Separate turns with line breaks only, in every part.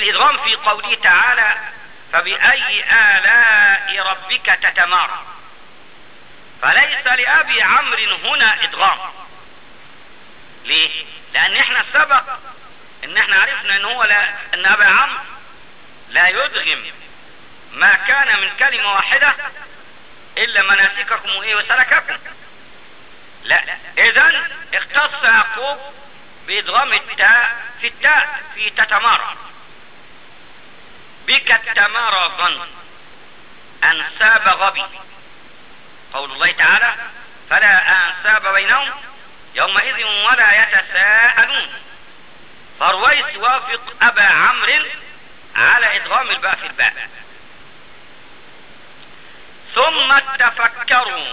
الادغام في قوله تعالى فبأي آلاء ربك تتمارى فليس لأبي عمرو هنا إدغام ليه؟ لأن احنا سبق ان احنا عرفنا ان هو لا ان ابا عمرو لا يدغم ما كان من كلمة واحدة الا مناسككم وايه وسلككم لا اذا اختص يعقوب بادغام التاء في التاء في تتمارى بك التمارى ظن انساب غبي قول الله تعالى فلا انساب بينهم يومئذ ولا يتساءلون فرويس يوافق ابا عمرو على ادغام الباء في الباء ثم تفكروا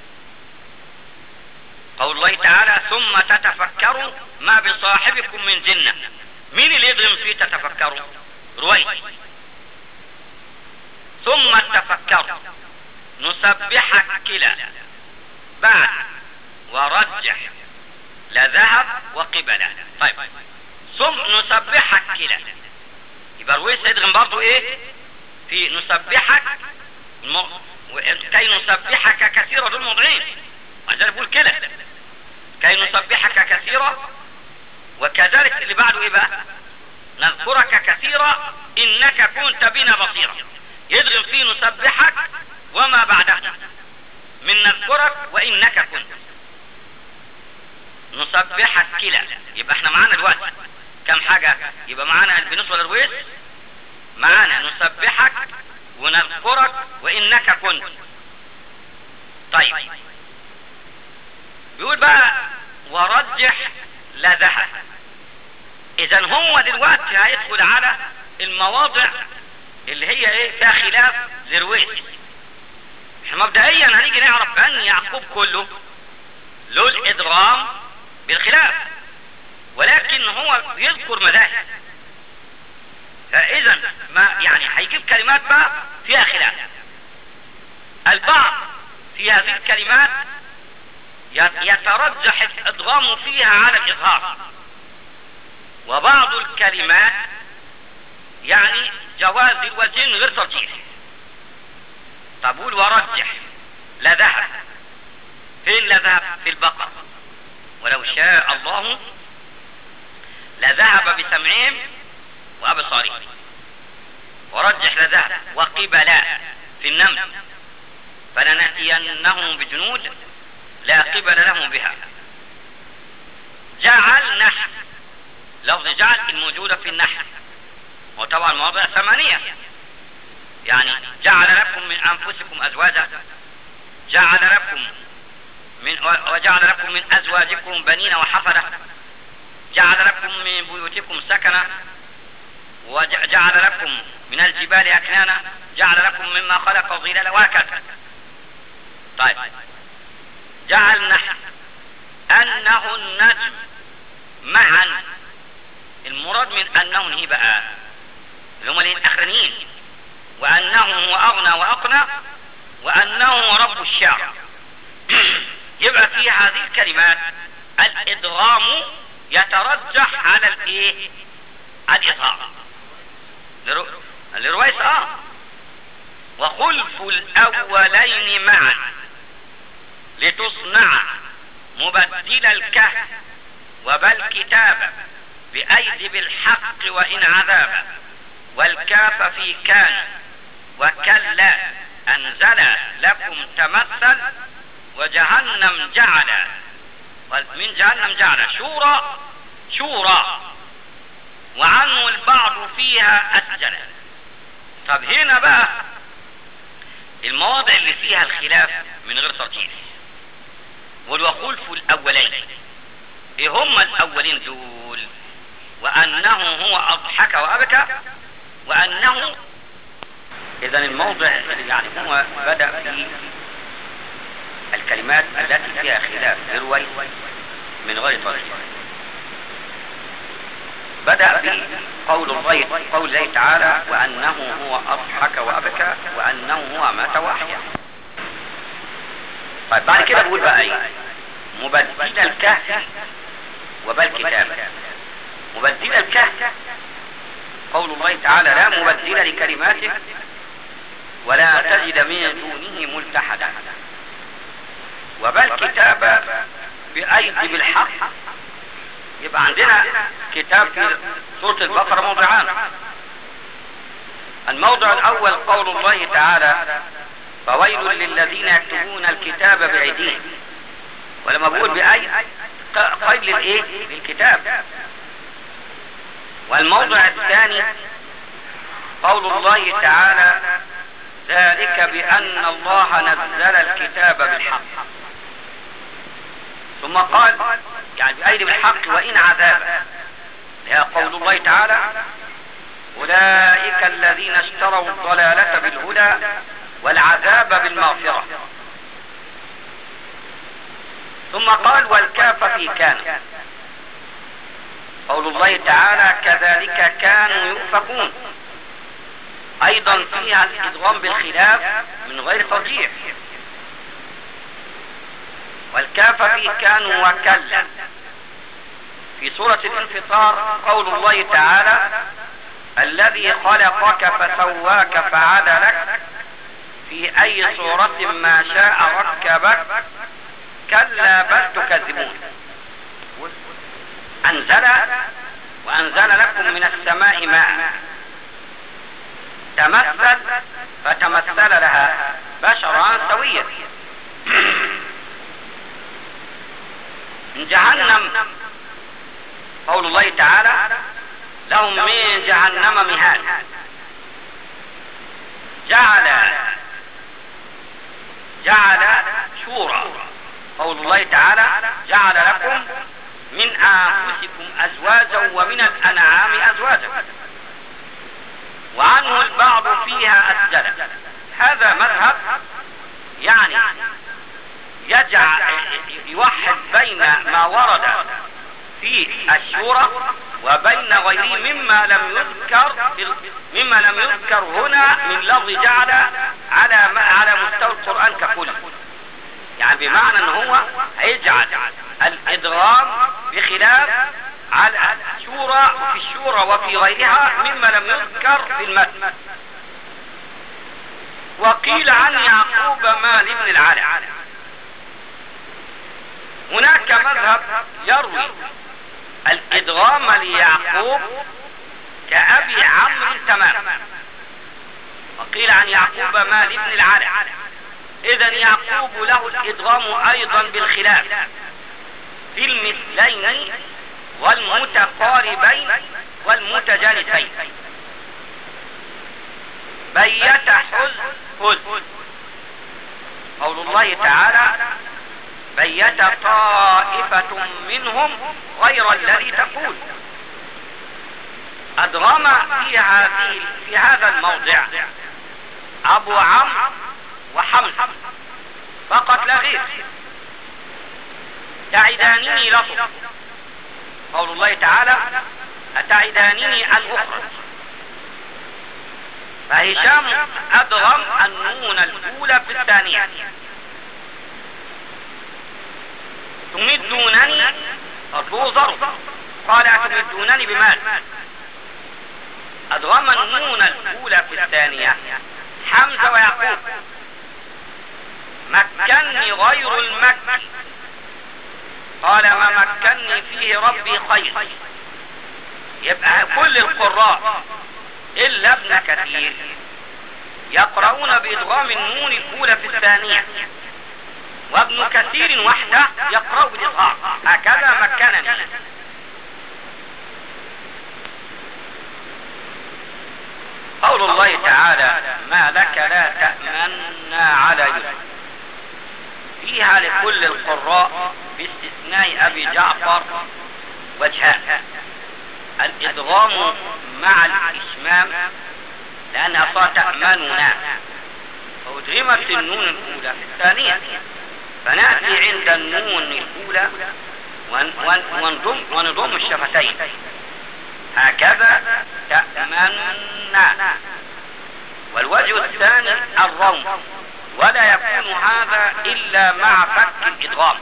قول الله تعالى ثم تتفكروا ما بصاحبكم من جنة مين اللي يدغم فيه تتفكروا رويس ثم تفكروا نسبحك كلا بعد ورجح لذهب وقبلا طيب ثم نسبحك كلا يبقى رويس يدغم برضو ايه في نسبحك الم... كي نسبحك كثيرا دول موضعين وعندنا بقول كلا كي نسبحك كثيرا وكذلك اللي بعده ايه بقى نذكرك كثيرا انك كنت بنا بصيرا يدغم فيه نسبحك وما بعده من نذكرك وانك كنت نسبحك كلا يبقى احنا معانا دلوقتي كم حاجة يبقى معانا بالنسبة للرويس معانا نسبحك ونذكرك وانك كنت طيب بيقول بقى ورجح لذهب اذا هو دلوقتي هيدخل على المواضع اللي هي ايه فيها خلاف لرويس احنا مبدئيا هنيجي نعرف ان يعقوب كله له الادغام بالخلاف ولكن هو يذكر مذاهب فاذا ما يعني هيجيب كلمات بقى فيها خلاف البعض في هذه الكلمات يترجح الادغام فيها على الاظهار وبعض الكلمات يعني جواز الوجهين غير ترجيح طب قول ورجح لذهب فين لذهب في البقر ولو شاء الله لذهب بسمعهم وابصارهم ورجح لذهب وقبلا في النمل فلنأتينهم بجنود لا قبل لهم بها جعل نحن لفظ جعل الموجودة في النحل وطبعا مواضع ثمانية يعني جعل لكم من أنفسكم أزواجا جعل لكم من وجعل لكم من أزواجكم بنين وحفدة جعل لكم من بيوتكم سكنا وجعل لكم من الجبال أكنانا جعل لكم مما خلق ظلالا وهكذا طيب جعل نحن أنه النجم معا المراد من أنه هي بقى اللي هم الأخرانيين وأنه هو أغنى وأقنى وأنه هو رب الشعر يبقى في هذه الكلمات الإدغام يترجح على الإيه؟ الإظهار لرويس آه وخلف الأولين معا لتصنع مبدل الكهف وبل كتابا بأيدي بالحق وإن عذابا والكاف في كان وكلا أنزل لكم تمثل وجهنم جعل من جهنم جعل شورى شورى وعنه البعض فيها أسجل طب هنا بقى المواضع اللي فيها الخلاف من غير ترجيح والوقول في الأولين ايه هم الأولين دول وأنه هو أضحك وأبكى وأنه إذا الموضع يعني هو بدأ في الكلمات التي فيها خلاف يروي من غير ترجيح بدأ في قول الله قول الله تعالى وأنه هو أضحك وأبكى وأنه هو مات وأحيا طيب بعد كده بقول بقى ايه مبدل الكهف وبل كتابة مبدل الكهف قول الله تعالى لا مبدل لكلماته ولا تجد من دونه ملتحدا وبل كتاب بأيدي بالحق يبقى عندنا كتاب في سورة البقرة موضعان الموضع الأول قول الله تعالى فويل للذين يكتبون الكتاب بأيديهم ولما بقول بأي قيد للإيه؟ للكتاب والموضع الثاني قول الله تعالى ذلك بأن الله نزل الكتاب بالحق ثم قال يعني بأيدي بالحق وإن عذابا هي قول الله تعالى أولئك الذين اشتروا الضلالة بالهدى والعذاب بالمغفرة ثم قال والكاف في كان قول الله تعالى كذلك كانوا يؤفكون ايضا فيها الادغام بالخلاف من غير ترجيح والكاف في كانوا وكلا في سورة الانفطار قول الله تعالى الذي خلقك فسواك فعدلك في اي صورة ما شاء ركبك كلا بل تكذبون انزل وانزل لكم من السماء ماء تمثل فتمثل لها بشرا سويا من جهنم قول الله تعالى لهم من جهنم مهاد جعل جعل شورى قول الله تعالى جعل لكم من انفسكم ازواجا ومن الانعام ازواجا وعنه البعض فيها اسجل هذا مذهب يعني يجعل يوحد بين ما ورد في الشورى وبين غيره مما لم يذكر مما لم يذكر هنا من لفظ جعل على على مستوى القران ككل يعني بمعنى ان هو هيجعل الادغام بخلاف على الشورى وفي الشورى وفي غيرها مما لم يذكر في المتن وقيل عن يعقوب مال بن العلاء هناك مذهب يروي الادغام ليعقوب كأبي عمرو تمام وقيل عن يعقوب مال بن العلاء اذا يعقوب له الادغام ايضا بالخلاف في المثلين والمتقاربين والمتجانسين بيت حز حز قول الله تعالى بيت طائفة منهم غير الذي تقول أدغم في هذه في هذا الموضع أبو عمرو وحمد فقط لا غير تعدانني لفظ قول الله تعالى أتعدانني أن أخرج فهشام أدغم النون الأولى في الثانية تمدونني أرجو ظرف قال أتمدونني بمال أدغم النون الأولى في الثانية حمزة ويعقوب مكني غير المكي قال ما مكني فيه ربي خير يبقى كل القراء إلا ابن كثير يقرؤون بإدغام النون الأولى في الثانية وابن كثير وحده يقرأ بالإظهار هكذا مكنني قول الله تعالى ما لك لا تأمنا على يوسف فيها لكل القراء باستثناء أبي جعفر وجهان الإدغام مع الإشمام لأن أصلا تأمننا فأدغمت النون الأولى في الثانية فنأتي عند النون الأولى ونضم, ونضم الشفتين هكذا تأمنا والوجه الثاني الروم ولا يكون هذا إلا مع فك الإدغام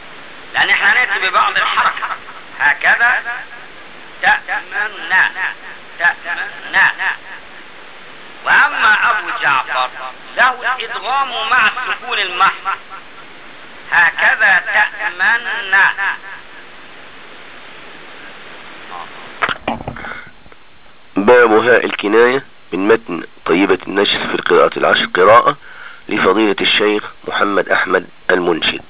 لأن احنا نأتي ببعض الحركة هكذا تأمنا تأمنا وأما أبو جعفر له الإدغام مع السكون المحض هكذا تأمنا
باب هاء الكناية من متن طيبة النشر في القراءة العشر قراءة لفضيلة الشيخ محمد أحمد المنشد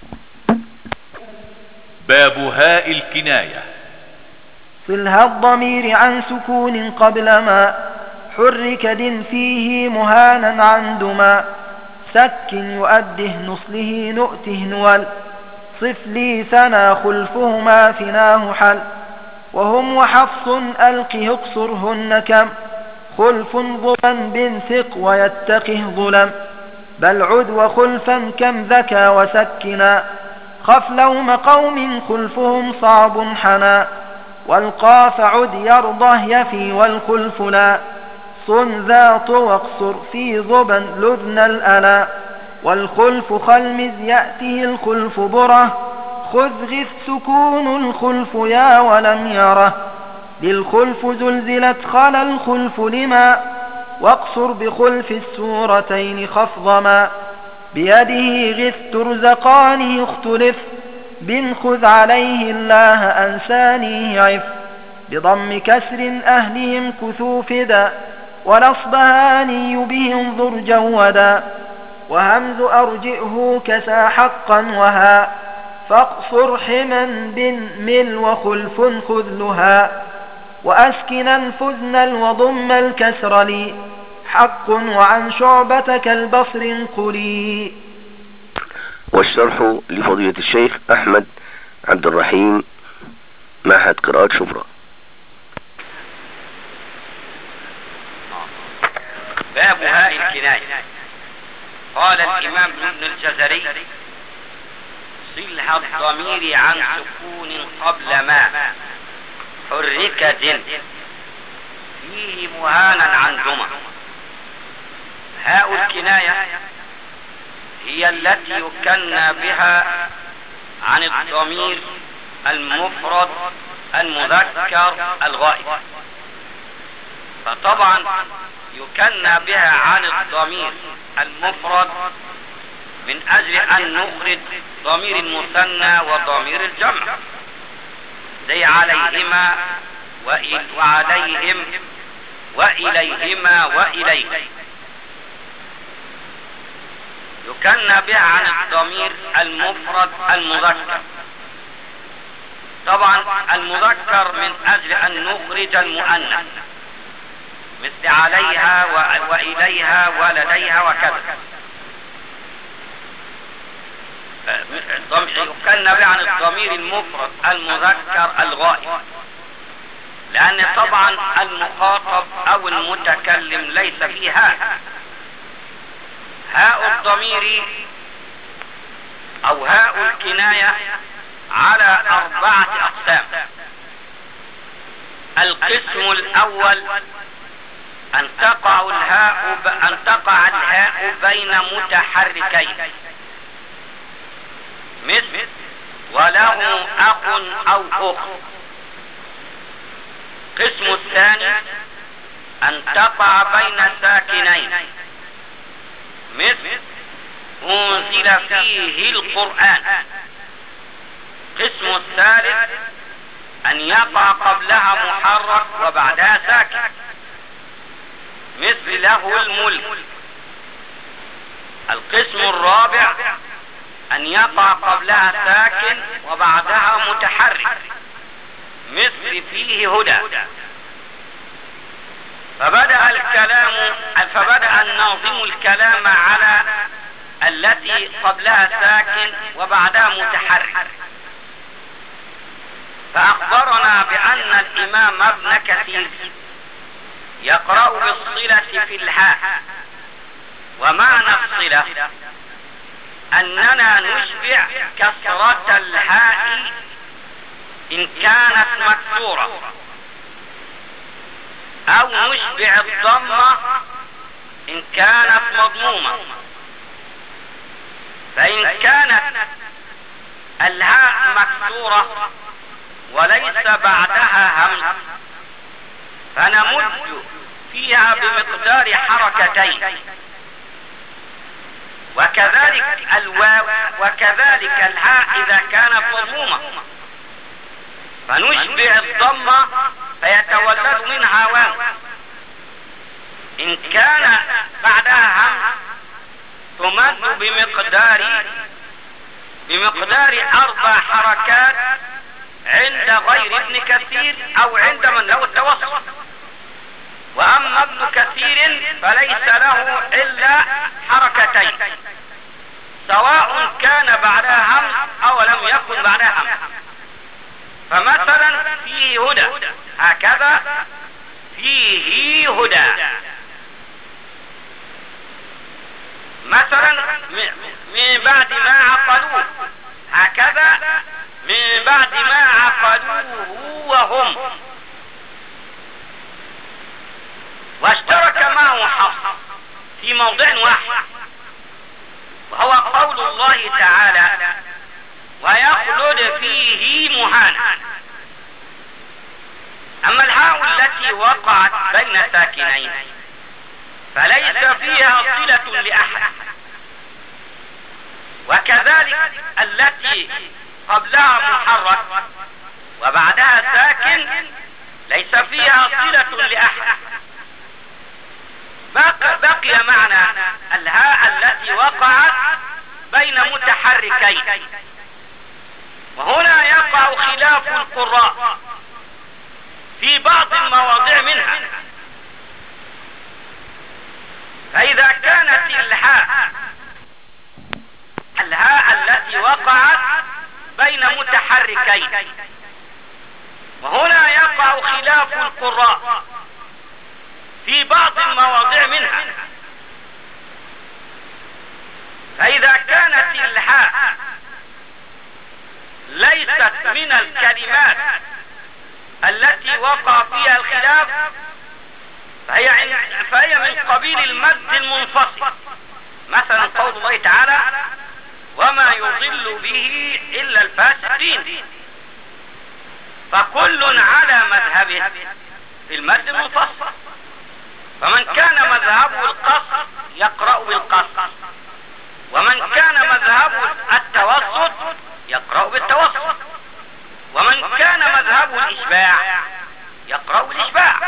باب هاء الكناية
صلها الضمير عن سكون قبل ما حرك دن فيه مهانا عن دما سك يؤده نصله نؤته نول صف لي ثنا خلفهما فناه حل وهم وحفص ألقه اقصرهن كم خلف ضبا بن ثق ويتقه ظلم بل عد وخلفا كم ذكى وسكنا خف لوم قوم خلفهم صعب حنا والقاف عد يرضه يفي والخلف لا صن ذات واقصر في ضبا لذن الألا والخلف خلمز يأته الخلف بره خذ غث سكون الخلف يا ولم يره للخلف زلزلت خلا الخلف لما واقصر بخلف السورتين خفضما بيده غث ترزقانه اختلف بن خذ عليه الله أنسانيه عف بضم كسر أهلهم كثوف دا ونصبهاني به انظر جودا وهمز أرجئه كسى حقا وها فاقصر حما بن مل وخلف خذلها وأسكنا فزنا وضم الكسر لي حق وعن شعبة كالبصر قلي
والشرح لفضيلة الشيخ أحمد عبد الرحيم معهد قراءة شبرا
باب هاء الكناية قال الإمام ابن الجزري صلها الضمير عن سكون قبل ما حرك دن فيه مهانا عن دمى هاء الكناية هي التي يكنى بها عن الضمير المفرد المذكر الغائب فطبعا يكنى بها عن الضمير المفرد من اجل ان نخرج ضمير المثنى وضمير الجمع زي عليهما وعليهم واليهما واليه يكنى بها عن الضمير المفرد المذكر طبعا المذكر من اجل ان نخرج المؤنث مثل عليها واليها ولديها وكذا يكنى بها عن الضمير المفرد المذكر الغائب لان طبعا المخاطب او المتكلم ليس فيها هاء الضمير او هاء الكناية على اربعة اقسام القسم الاول ان تقع الهاء ب... ان تقع الهاء بين متحركين مثل وله اخ او اخت القسم الثاني ان تقع بين ساكنين مثل انزل فيه القرآن القسم الثالث ان يقع قبلها محرك وبعدها ساكن مثل له الملك القسم الرابع ان يقع قبلها ساكن وبعدها متحرك مثل فيه هدى فبدأ الكلام فبدأ الناظم الكلام على التي قبلها ساكن وبعدها متحرك فأخبرنا بأن الإمام ابن كثير يقرأ بالصلة في الهاء ومعنى الصلة أننا نشبع كسرة الهاء إن كانت مكسورة أو نشبع الضمة إن كانت مضمومة فإن كانت الهاء مكسورة وليس بعدها همز فنمد فيها بمقدار حركتين وكذلك الواو وكذلك الهاء اذا كانت مضمومة فنشبع الضمة فيتولد منها واو ان كان بعدها هم تمد بمقدار بمقدار اربع حركات عند غير ابن كثير او عند من له التوسط واما ابن كثير فليس له الا حركتين سواء كان بعدها هم او لم يكن بعدها هم فمثلا فيه هدى هكذا فيه هدى مثلا من بعد ما عقلوه هكذا من بعد ما عقلوه وهم واشترك معه حفص في موضع واحد وهو قول الله تعالى ويخلد فيه مهانا اما الهاء التي وقعت بين ساكنين فليس فيها صلة لأحد وكذلك التي قبلها محرك وبعدها ساكن ليس فيها صلة لأحد بقي, بقي معنى الهاء التي وقعت بين متحركين وهنا يقع خلاف القراء في بعض المواضع منها فإذا كانت الهاء الهاء التي وقعت بين متحركين وهنا يقع خلاف القراء في بعض المواضع منها فإذا كانت الهاء ليست من الكلمات التي وقع فيها الخلاف فهي, فهي من قبيل المد المنفصل مثلا قول الله تعالى وما يضل به إلا الفاسقين فكل على مذهبه في المد المنفصل فمن كان مذهبه القصر يقرأ بالقصر ومن كان مذهبه التوسط يقرأ بالتوسط ومن كان مذهبه الإشباع يقرأ بالإشباع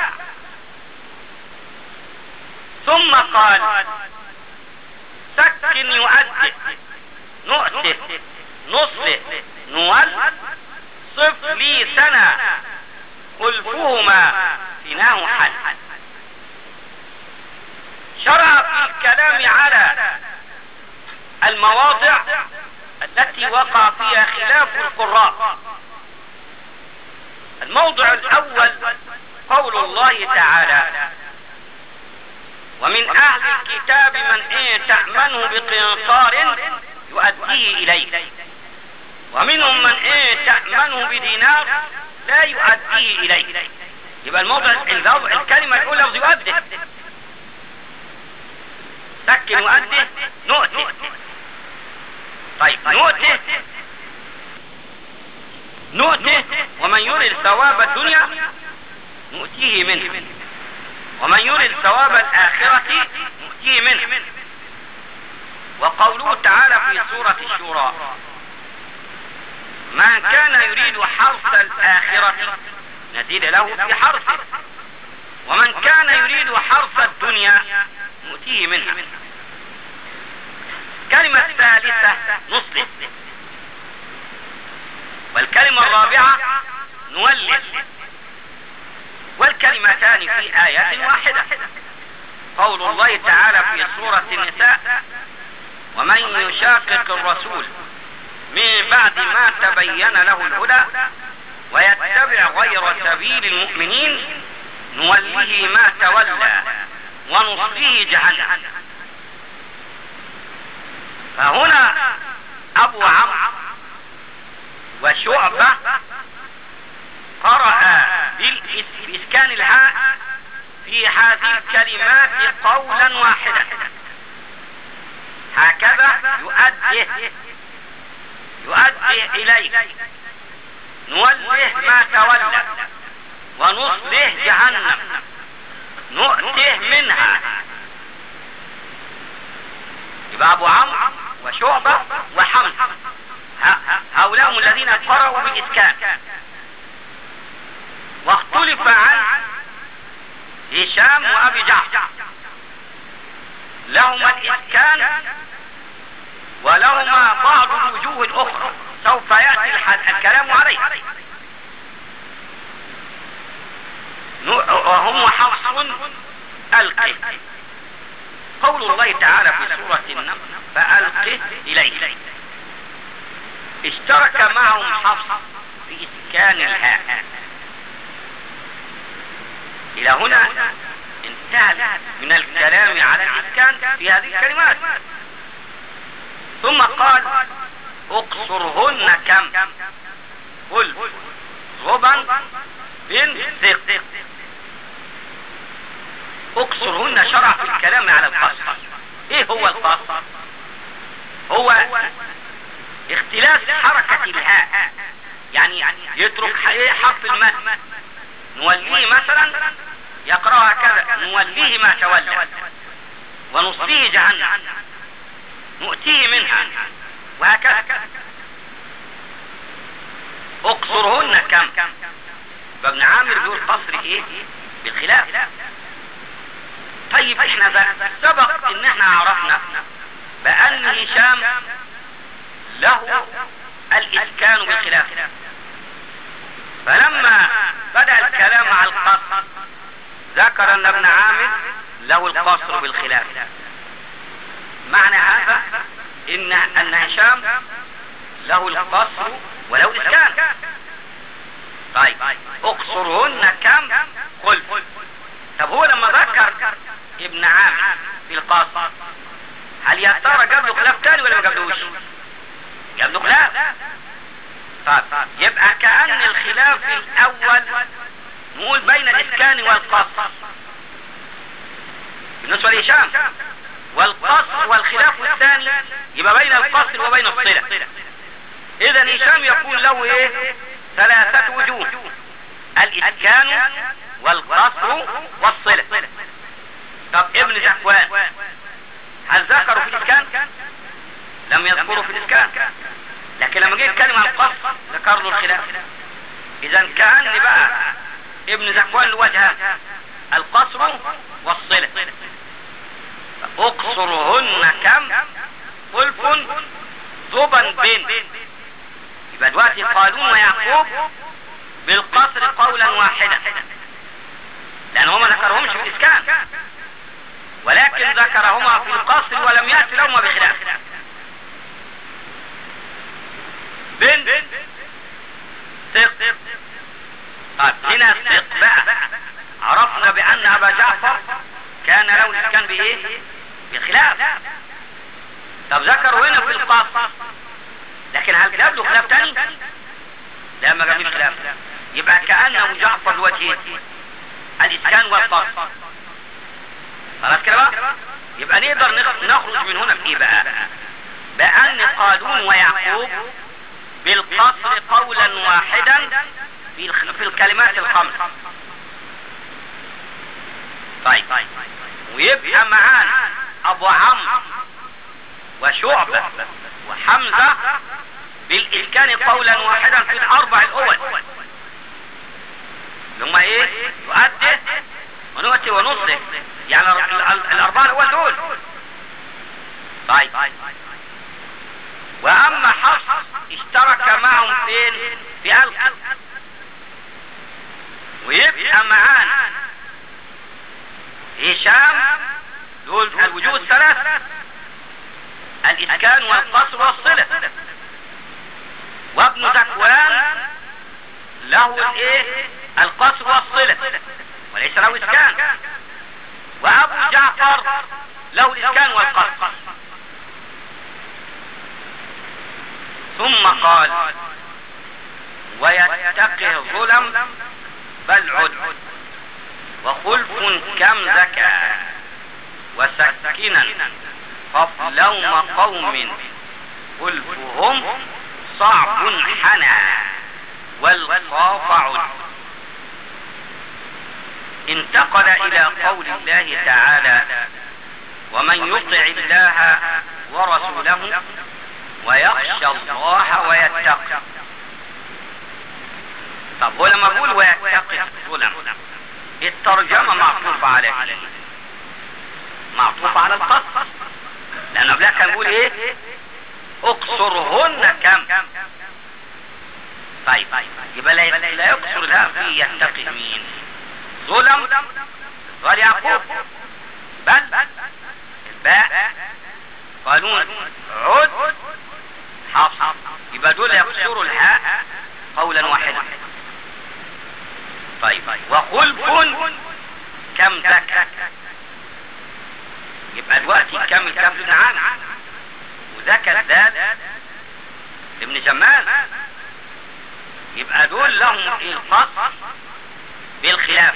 ثم قال سك يؤدب نؤته نصله نول صف لي سنة خلفهما سناه حل شرع في الكلام على المواضع التي وقع فيها خلاف القراء الموضع الاول قول الله تعالى ومن اهل الكتاب من ان تأمنه بقنطار يؤديه اليك ومنهم من ان تأمنه بدينار لا يؤديه اليك يبقى الموضع الكلمة الاولى لفظ يؤدي سكن يؤدي نؤتي طيب نؤتي نؤتي ومن يرد ثواب الدنيا نؤتيه منه ومن يرد ثواب الآخرة نؤتيه منه وقوله تعالى في سورة الشورى من كان يريد حرث الآخرة نزيد له في حرثه ومن كان يريد حرث الدنيا نؤتيه منها الكلمة الثالثة نصلح والكلمة الرابعة نولد والكلمتان في آيات واحدة قول الله تعالى في سورة النساء ومن يشاقق الرسول من بعد ما تبين له الهدى ويتبع غير سبيل المؤمنين نوله ما تولى ونصله جهنم فهنا ابو عمرو وشعبة قرأ بإسكان الهاء في هذه الكلمات قولا واحدا هكذا يؤدي يؤدي إليه نوله ما تولى ونصله جهنم نؤته منها يبقى ابو عمرو وشعبة وحمزة ه- هؤلاء هم الذين قرأوا بالإسكان واختلف عن هشام وأبي جعفر لهما الإسكان ولهما بعض الوجوه الأخرى سوف يأتي الح- الكلام عليه نوع- وهم حفص ألقه قول الله تعالى في سورة النمل فألقه إليه اشترك معهم حفص في إسكان الهاء إلى هنا انتهت من الكلام على الإسكان في هذه الكلمات ثم قال اقصرهن كم قل ربا بن ثق اقصرهن شرع في الكلام على القصر ايه هو القصر هو اختلاف حركة الهاء يعني يترك ح- ايه حرف المد نوليه مثلا يقرأها كذا نوليه ما تولى ونصليه جهنم نؤتيه منها وهكذا اقصرهن كم فابن عامر بيقول قصر ايه بالخلاف طيب احنا بقى سبق ان احنا عرفنا بان هشام له الاسكان بالخلاف فلما بدأ الكلام على القصر ذكر ان ابن عامر له القصر بالخلاف معنى هذا ان ان هشام له القصر وله الاسكان طيب اقصرهن كم قل طب هو لما ذكر ابن عامر في القصر هل يا ترى جاب له خلاف تاني ولا ما جابلوش جاب له خلاف طيب يبقى كأن الخلاف الأول نقول بين الإسكان والقصر بالنسبة لهشام والقصر والخلاف الثاني يبقى بين القصر وبين الصلة إذا هشام يقول له إيه ثلاثة وجوه الإسكان والقصر والصلة طب ابن زكوان هل ذكروا في الإسكان؟ لم يذكروا في الإسكان لكن لما جه يتكلم عن القصر ذكر له الخلاف إذا كأن بقى ابن زكوان له وجهان القصر والصلة اقصرهن كم خلف ضبا بين يبقى دلوقتي قالون ويعقوب بالقصر قولا واحدا لان هما ذكرهمش في الاسكان ولكن ذكرهما في القصر ولم يأتي لهما بخلاف بن ثق طيب هنا ثق بقى عرفنا بان ابا جعفر كان له الاسكان بايه بخلاف طب ذكروا هنا في القصر لكن هل جاب له خلاف تاني لا ما جابش خلاف يبقى كأنه جعفر الوجهين الاسكان والقصر خلاص كده بقى يبقى نقدر نخ- نخرج من هنا في ايه بقى بأن قالون ويعقوب بالقصر قولا واحدا في الخ- في الكلمات الخمس طيب ويبقى معانا ابو عمرو وشعبة وحمزة بالإسكان قولا واحدا في الأربع الأول اللي هم إيه؟ يؤدي ونؤتي ونصلح يعني ال- ال- الأربعة الأول دول طيب وأما حفص اشترك معهم فين؟ في ألقى ويبقى معانا هشام دول الوجوه الثلاث الإسكان والقصر والصلة وابن ذكوان له الايه القصر والصلة وليس له إسكان وأبو جعفر له الإسكان والقصر ثم قال ويتقي الظلم بل عد وخلف كم زكى وسكنا خف لوم قوم خلفهم صعب حنى والخاف عد قول الله تعالى ومن يطع الله ورسوله ويخشى الله ويتقي طب هو لما بقول ويتقي الظلم الترجمة معطوفة على ايه معطوفة على القصص لأنه قبلها كان بيقول ايه اقصرهن كم طيب يبقى لا لا يقصر ده في يتقي مين ظلم قال يعقوب بل الباء قانون عد حفص يبقى دول يقصروا الهاء قولا واحدا طيب وخلف كم ذكر يبقى دلوقتي كم الكاف ابن عامر وذكى الدال ابن جمال يبقى دول لهم القص بالخلاف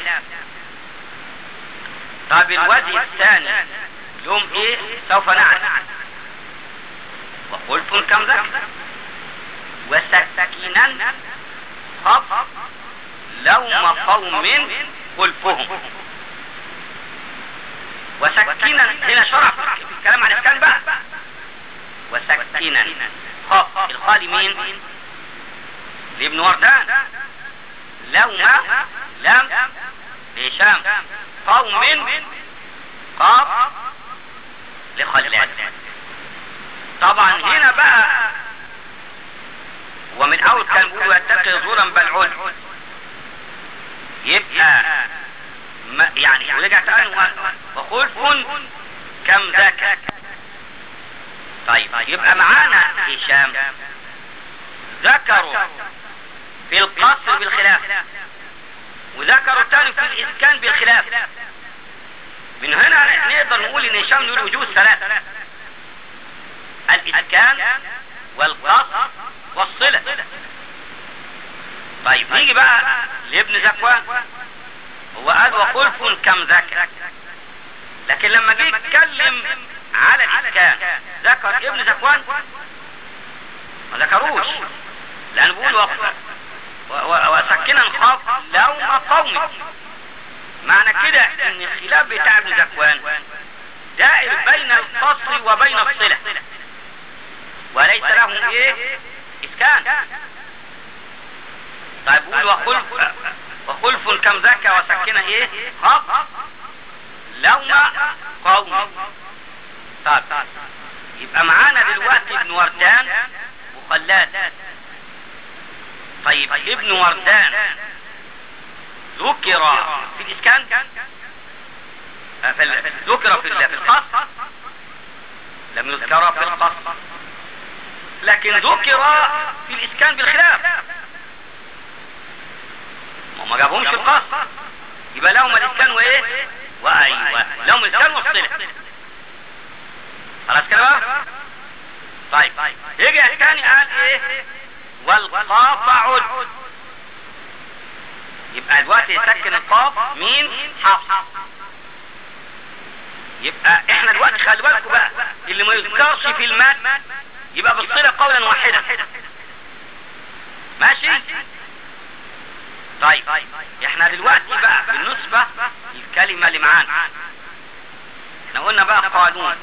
طب الوجه الثاني لهم ايه سوف نعرف وخلف كم ذكر وسكينا خف لوم قوم خلفهم وسكينا هنا شرع في الكلام عن السكان بقى وسكينا خاف الخالي مين لابن وردان لوم لم لهشام قوم قاف لخلاد طبعا هنا بقى ومن اول كان بيقول يتقي ظلم بل عل يبقى ما يعني ورجع تاني وخلف كم ذاك طيب يبقى معانا هشام ذكروا في القصر بالخلاف وذكروا الثاني في الاسكان بالخلاف من هنا نقدر نقول ان هشام له وجوه ثلاثة الاسكان والقصر والصلة طيب نيجي بقى لابن زكوان هو قال وخلف كم ذكر لكن لما جه يتكلم على الاسكان ذكر ابن زكوان ما ذكروش لان بيقول وسكنا خاف لوم قومي معنى كده ان الخلاف بتاع ابن زكوان دائر بين القصر وبين الصلة وليس لهم ايه اسكان طيب قول وخلف وخلف كم ذكى وسكنه ايه خاف لوم قوم طيب يبقى معانا دلوقتي ابن وردان وخلاد طيب ابن وردان ذكر في الاسكان في ذكر في في القص لم يذكر في القص لكن ذكر في الاسكان بالخلاف ما جابهمش في القص يبقى لهم الاسكان وايه وايوه لهم الاسكان والصله خلاص كده بقى طيب يجي الثاني قال ايه والقاف عد يبقى دلوقتي يسكن القاف مين حفص يبقى احنا دلوقتي خلي بالكم بقى اللي ما يذكرش في المات يبقى بالصله قولا واحدا ماشي طيب احنا دلوقتي بقى بالنسبة للكلمة اللي معانا احنا قلنا بقى قانون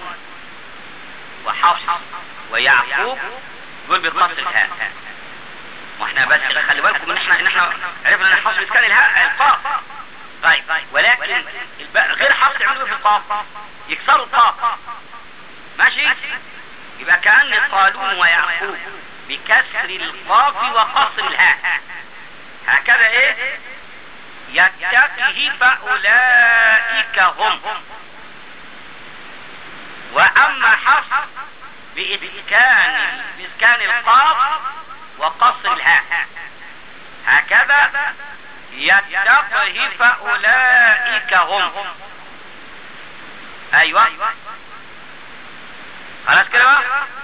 وحفص ويعقوب دول بيخلص الهاء واحنا بس خلي بالكم ان احنا ان احنا عرفنا ان حفص بيسكن الهاء القاف طيب ولكن غير حفص عنده في القاف يكسروا القاف ماشي يبقى كأن قالون ويعقوب بكسر القاف وقصر الهاء هكذا ايه يتقه فأولئك هم وأما حفص بإسكان بإسكان القاف وقصر الهاء هكذا يتقه فأولئك هم أيوة خلاص كده بقى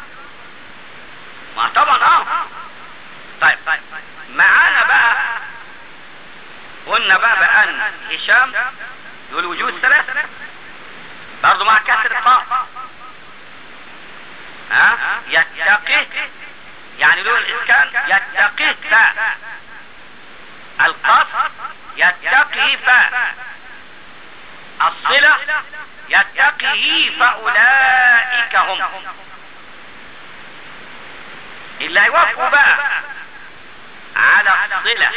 ما طبعا اه طيب معانا بقى قلنا بقى بأن هشام دول وجود ثلاثة برضه مع كسر القاف ها يتقي يعني له الاسكان يتقي فاء القاف يتقي فاء الصلة يتقه فأولئك هم اللي هيوافقوا بقى على الصلة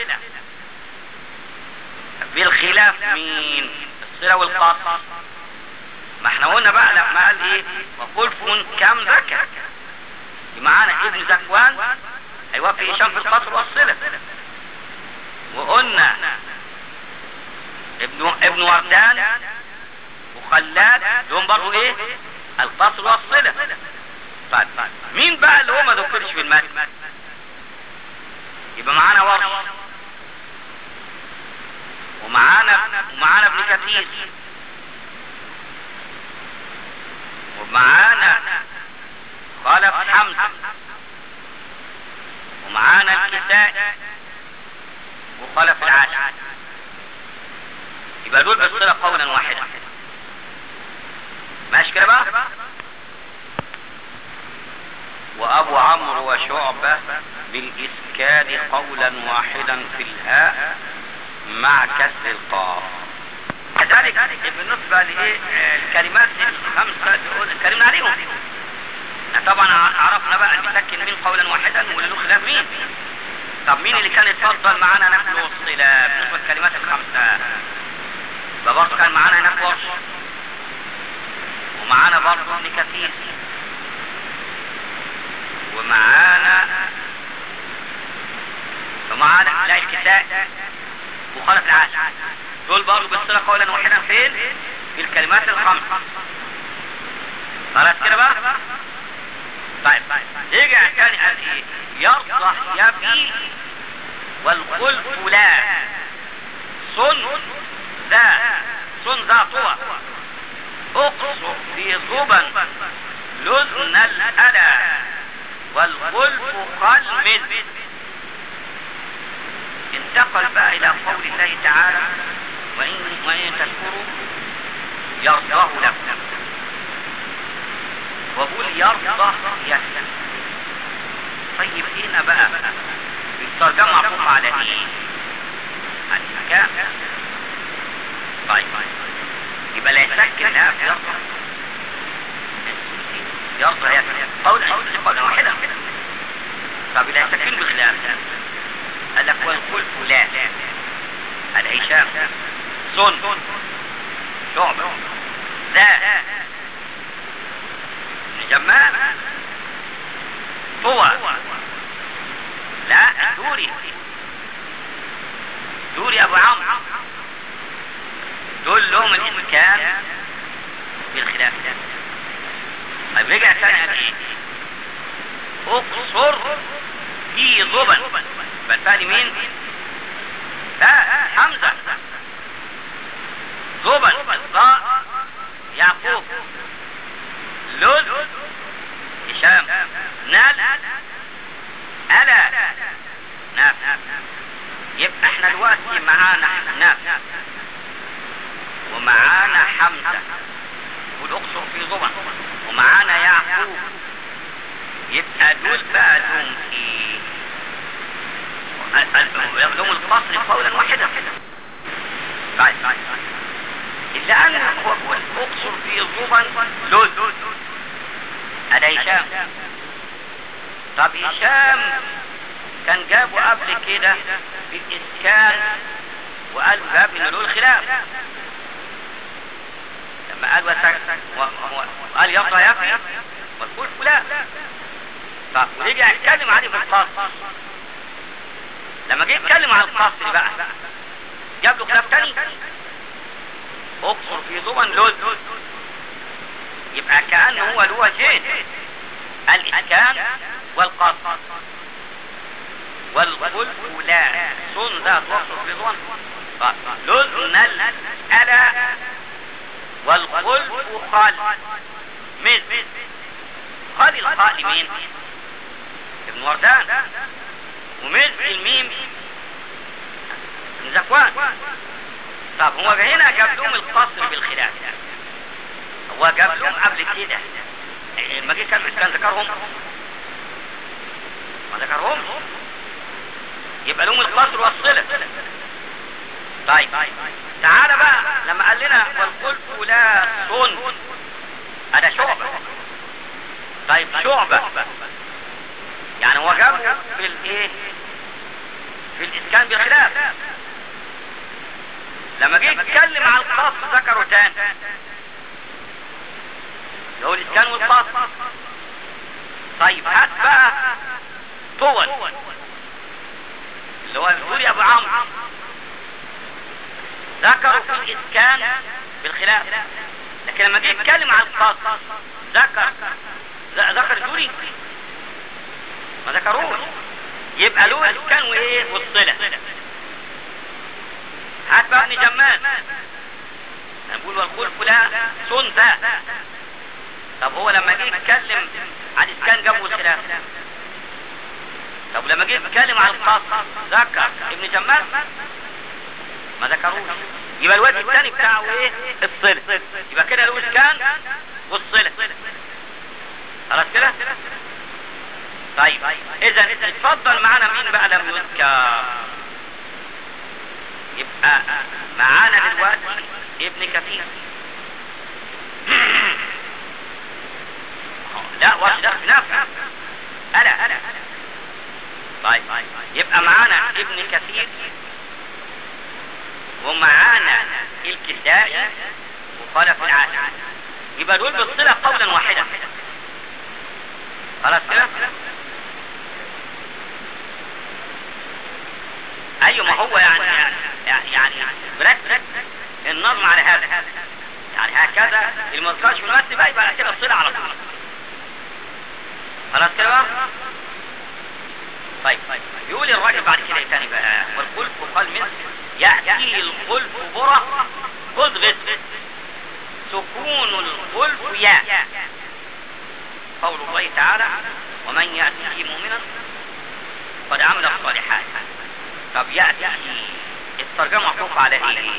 بالخلاف مين الصلة والقصر ما احنا قلنا بقى لما قال ايه وقل كم ذكر معانا ابن زكوان هيوافق هشام في القصر والصلة وقلنا ابن ابن وردان وخلاد دول برضه ايه القصر والصلة طيب مين بقى اللي هو ما ذكرش في المتن يبقى معانا ورش ومعانا ومعانا ابن كثير ومعانا خلف حمزة ومعانا الكساء وخلف العاشر يبقى دول بالصلة قولا واحدا ماشي كده بقى وابو عمرو وشعبة بالاسكاد قولا واحدا في الهاء مع كسر القاف كذلك بالنسبة للكلمات الخمسة اللي اتكلمنا عليهم طبعا عرفنا بقى المسكن مين قولا واحدا واللي له خلاف مين طب مين اللي كان يتفضل معانا نحن الصلة بالنسبة للكلمات الخمسة يبقى برضه كان معانا هناك ورش ومعانا برضه ابن كثير ومعانا ومعانا لا الكساء وخلف العاشر دول برضه بالصلة قولا واحدا فين في الكلمات الخمس خلاص كده بقى طيب رجع تاني قال ايه يصلح يبي والخلف لا صن ذا صن ذا طوى اقصر في ظبا لزن الألا والخلف قلم انتقل بقى الى قول الله تعالى وإن, وإن تشكروا يرضاه لكم وقول يرضى يسلم طيب هنا بقى الترجمة معطوف على ايه على الحكام طيب يبقى لا يسكن لا يرضى يرضى يسلم قول قول واحدة طب لا يسكن بخلاف قال لك والخلف لا الهشام صن شعبة ذا جمال هو لا دوري دوري ابو عمرو دول لهم الامكان بالخلاف طيب رجع تاني قال ايه اقصر في ظبن بالتالي مين لا حمزة ظبن الضاء يعقوب لوز هشام نال ألا ناف يبقى احنا دلوقتي معانا ناف ومعانا حمزة والأقصر في ظبن ومعانا يعقوب يبقى دول بقى لهم ايه لهم القصر قولا واحدا طيب إلا أن هو يقول أقصر في ظبن لوز هذا هشام طب هشام كان جابه قبل كده بالإسكان وقال باب إنه له الخلاف لما قال وسك وقال يرضى يقي والقول فلان طب ورجع يتكلم عليه في القصر لما جه يتكلم عن القصر بقى جاب له خلاف تاني اقصر في ضمن لوز يبقى كأنه هو له وجهين الإسكان والقصر والخلف لا صن ذات وقصر في ضمن لزن الألا والخلف خال من خال الخال مين ابن وردان ومثل الميم ابن زكوان طب هو هنا جاب لهم القصر بالخلاف هو جاب لهم قبل كده لما جه كان كان ذكرهم ما ذكرهمش يبقى لهم القصر والصلة طيب تعالى بقى لما قال لنا والخلف لا صن هذا شعبة طيب شعبة يعني هو جابه في الايه في الاسكان بالخلاف لما جه يتكلم عن القص ذكره تاني اللي هو الاسكان والقص طيب هات بقى طول اللي هو بيقول يا ابو عمرو ذكروا في الاسكان بالخلاف لكن لما جه يتكلم عن القص ذكر ذكر الدوري ما ذكروش يبقى له الاسكان وايه والصله هات بقى ابن جمال نقول والخلف لا سنة طب هو لما جه يتكلم عن اسكان جابه الخلاف طب لما جه يتكلم عن القص ذكر ابن جمال ما ذكروش يبقى الواد الثاني بتاعه ايه الصلة يبقى كده له اسكان والصلة خلاص كده طيب اذا اتفضل معانا مين بقى لم يذكر يبقى معانا دلوقتي ابن كثير لا وش ده نافع ألا ألا طيب يبقى معانا ابن كثير ومعانا الكسائي وخلف العاشر يبقى دول بالصلة قولا واحدا خلاص كده ايوه ما هو يعني يعني بركز النظم على هذا يعني هكذا المذكرش في المتن بقى يبقى كده الصلة على طول خلاص كده بقى طيب يقول الراجل بعد كده تاني بقى والخلف قال من يأتيه الخلف برة خذ غد سكون الخلف يا قول الله تعالى ومن يأتيه مؤمنا قد عمل الصالحات طب يأتي الترجمة معطوف على ايه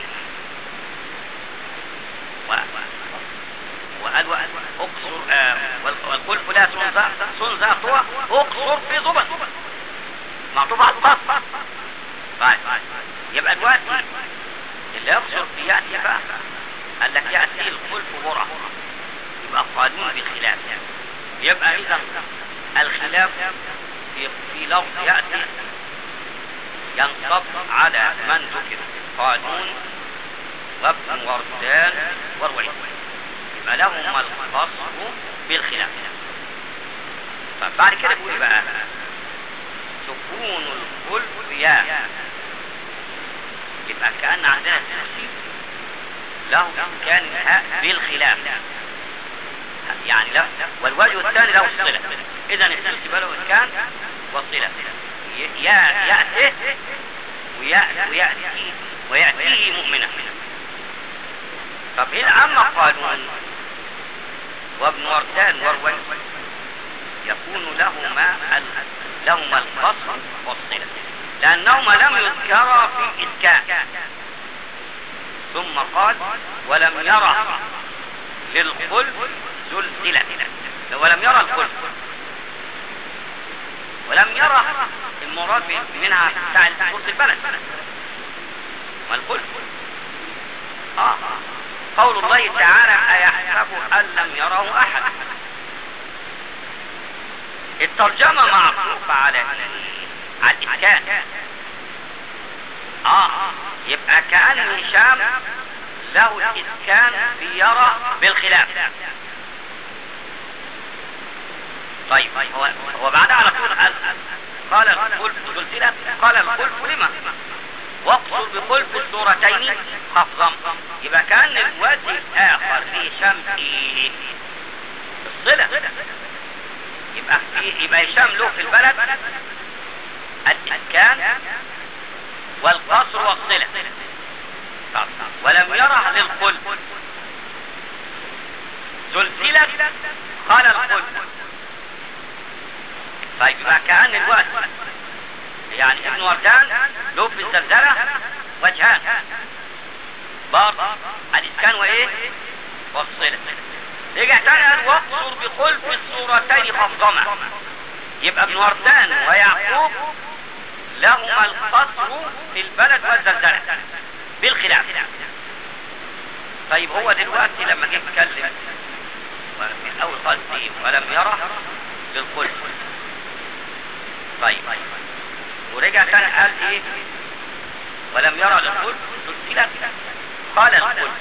و... وقال اقصر آه والخلف لا سنزا سنزا طوى اقصر في ضبط معطوف على القص طيب يبقى دلوقتي اللي يقصر في يأتي بقى قال لك يأتي الخلف برع يبقى قانون بالخلاف يبقى اذا الخلاف في, في لفظ يأتي ينصب على من ذكر قانون وابن وردان والوليد يبقى لهما القصر بالخلاف طيب بعد كده بيقول بقى سكون الخلف يا يبقى كأن عندنا التفسير له كان الهاء بالخلاف يعني لا والوجه الثاني له الصلة اذا التفسير له كان والصلة يا يأتي ويأتي ويأتي ويأتيه مؤمنا طب هنا أما قانون وابن وردان وروي يكون لهما لهما القصر والصلة لأنهما لم يذكرا في إسكان ثم قال ولم يرى للخلف زلزلة ولم يرى الخلف ولم يرى المراد منها بتاع سورة البلد والخلف آه. قول الله تعالى أيحسب أن لم يره أحد الترجمة معطوفة على على الإسكان آه يبقى كأن هشام له الإسكان بيرى بالخلاف طيب هو هو بعدها على طول قال قال الخلف سلسلة قال الخلف لما واقصر بخلف السورتين خفضا يبقى كان الوجه الآخر في شمس الصلة يبقى في يبقى هشام له في البلد الإسكان والقصر والصلة ولم يره للخلف زلزلة قال الخلف طيب يبقى كأن الوقت يعني ابن وردان له في الزلزلة وجهان بار الإسكان وإيه والصلة رجع تاني قال واقصر بخلف الصورتين خفضما يبقى ابن وردان ويعقوب لهما القصر في البلد والزلزلة بالخلاف طيب هو دلوقتي لما جه يتكلم في الاول قال فيه ولم يره للكل طيب ورجع تاني قال ايه ولم يرى للكل سلسلة قال الكل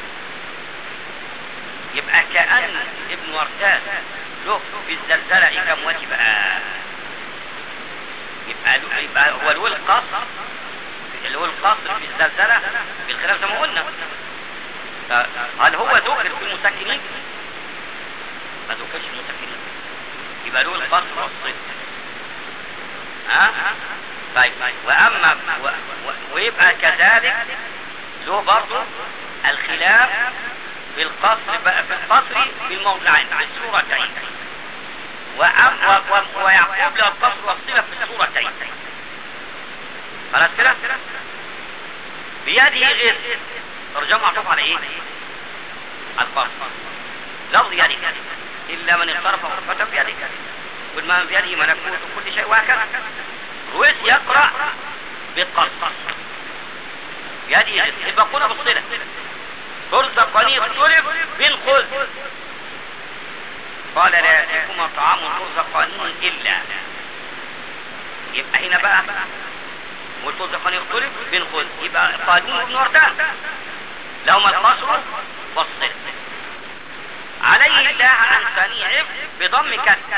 يبقى كأن ابن وردان له في الزلزلة ايه كم وجه بقى يبقى, له- يبقى هو له القصر اللي هو القصر في الزلزلة بالخلاف زي ما قلنا ف- هل هو ذكر في المسكنين ما ذكرش في المسكنين يبقى له القصر والصدق ها طيب واما و... و... ويبقى كذلك له برضه الخلاف بالقصر بقى في القصر بالموضعين في السورتين وأم و... و... ويعقوب له القصر والصلة في السورتين خلاص كده بيده غير ترجمة معطوف على ايه على القصر لفظ يدك الا من اقترف غرفة بيدك والما بيده ملكوت كل شيء وهكذا رويس يقرأ بالقصر بيده غير يبقى قول بالصلة ترزقني اختلف بالخذ قال لا يأتيكما طعام ترزقني إلا يبقى هنا بقى وترزقني اختلف بالخذ يبقى قانون ابن وردان لهما القصر والصلة عليه الله أن تنيعب بضم كسر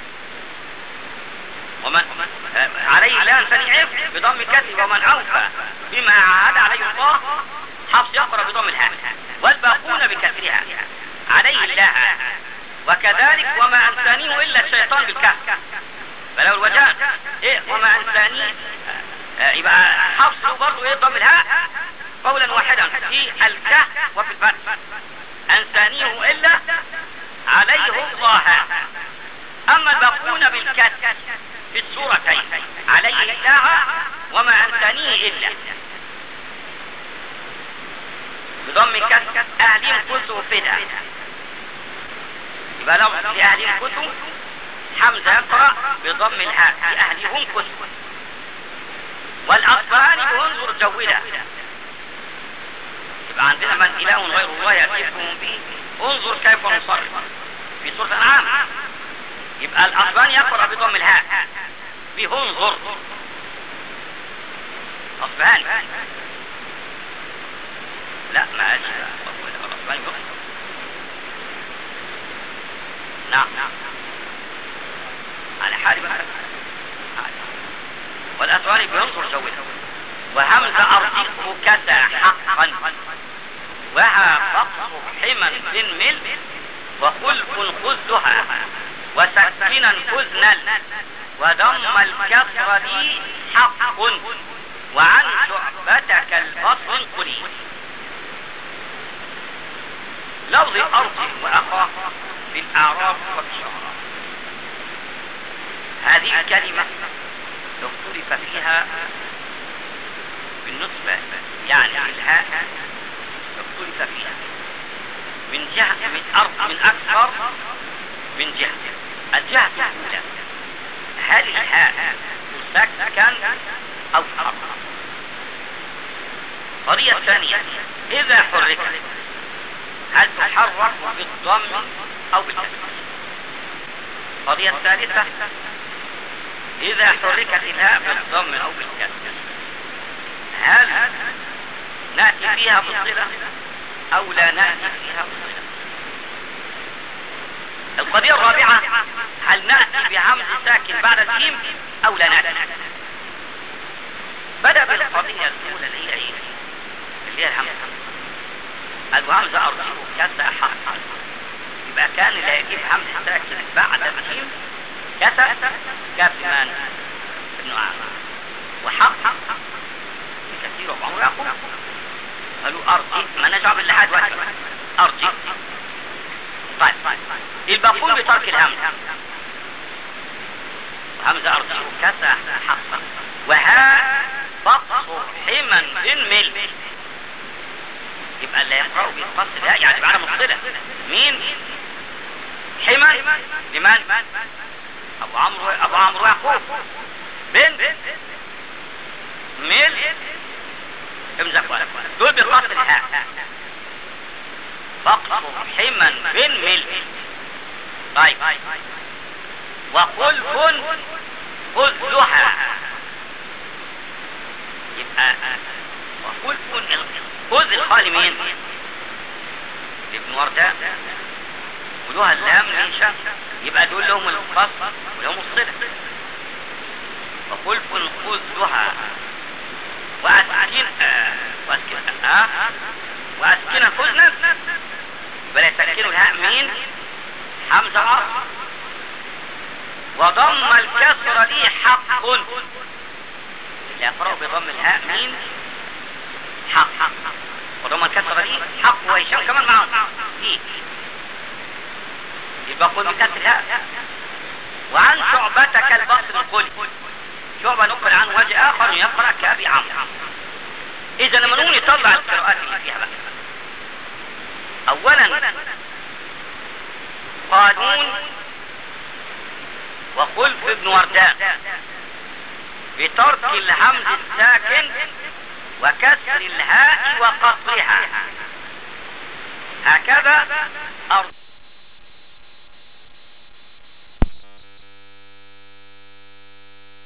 ومن آه، عليه الله أن تنيعب بضم كسر ومن أوفى بما عاد عليه الله حفص يقرأ بضم الهاء والباقون بكسرها عليه الله وكذلك وما أنسانيه إلا الشيطان بالكهف فلو الوجهان إيه وما أنسانيه آه، يبقى حفص برضه إيه ضم الهاء قولا واحدا في الكهف وفي الفتح أنسانيه إلا عليه الله أما الباقون بالكسر في السورتين عليه الله وما أنسانيه إلا بضم كسر أهلهم كنتم فدا يبقى لو في أهلهم كنتم حمزة يقرأ بضم الهاء في أهلهم كنتم والأصفهاني بانظر جودا يبقى عندنا من إله غير الله يأتيكم به انظر كيف نصرف في سورة الأنعام يبقى الأصفهاني يقرأ بضم الهاء بهنظر أصفهاني لا ما قالش الأصفهاني بهنظر نعم نعم على حال بقى والأسواني بينظر جوده وهمزة أرضيه كسى حقا وها فقص حما مل وخلف خذها وسكنا خذنل وضم الكسر لي حق وعن شعبتك البصر قريب لفظ أرض وأخاه في الأعراف وفي الشعراء هذه الكلمة اختلف فيها بالنسبة يعني الهاء اختلف فيها من جهة من أرض من أكثر من جهة الجهة الأولى هل الهاء تسكن أو تحرك القضية الثانية إذا حركت هل تحرك بالضم أو بالكسر القضية الثالثة إذا حركت الهاء بالضم أو بالكسر هل نأتي فيها بالصلة أو لا نأتي فيها بالصلة القضية الرابعة هل نأتي بهمز ساكن بعد الجيم أو لا نأتي بدأ بالقضية الأولى اللي هي إيه؟ اللي هي الهمزة الهمزة أرجو كسا حق يبقى كان اللي يجيب همز ساكن بعد الجيم كسا كاف من ابن عامر وحق كثير وعمر يقول قالوا أرجي ما نجعب إلا حد واحد أرجي طيب الباقون بترك الهمز همزة أرجي كسا حقا وها بقص حما بن مل يبقى اللي يقرأوا بالقص ده يعني معنا مصطلة مين حما لمن ابو عمرو ابو عمرو يعقوب بن ميل امزق ولا الهاء فاقصر حما بالملء طيب وخلف خذلها يبقى وخلف خذ الخالي مين ابن ورداء ولها اللام ليشا يبقى دول لهم الفصل ولهم الصلة وخلف خذلها وأسكن آه وأسكن آه وأسكن خذنا بل يسكن الهاء مين حمزة وعصر وضم الكسر لي حق اللي يقرأ بضم الهاء مين حق وضم الكسر لي حق وهشام كمان معه دي يبقى خذ بكسر الهاء وعن شعبتك البصر قل شعبة نقل عن وجه آخر يقرأ كأبي عمرو إذا لما نقول يطلع القراءات اللي فيها بقى أولا قانون وخلف ابن وردان بترك الهمز الساكن وكسر الهاء وقصرها هكذا أرسل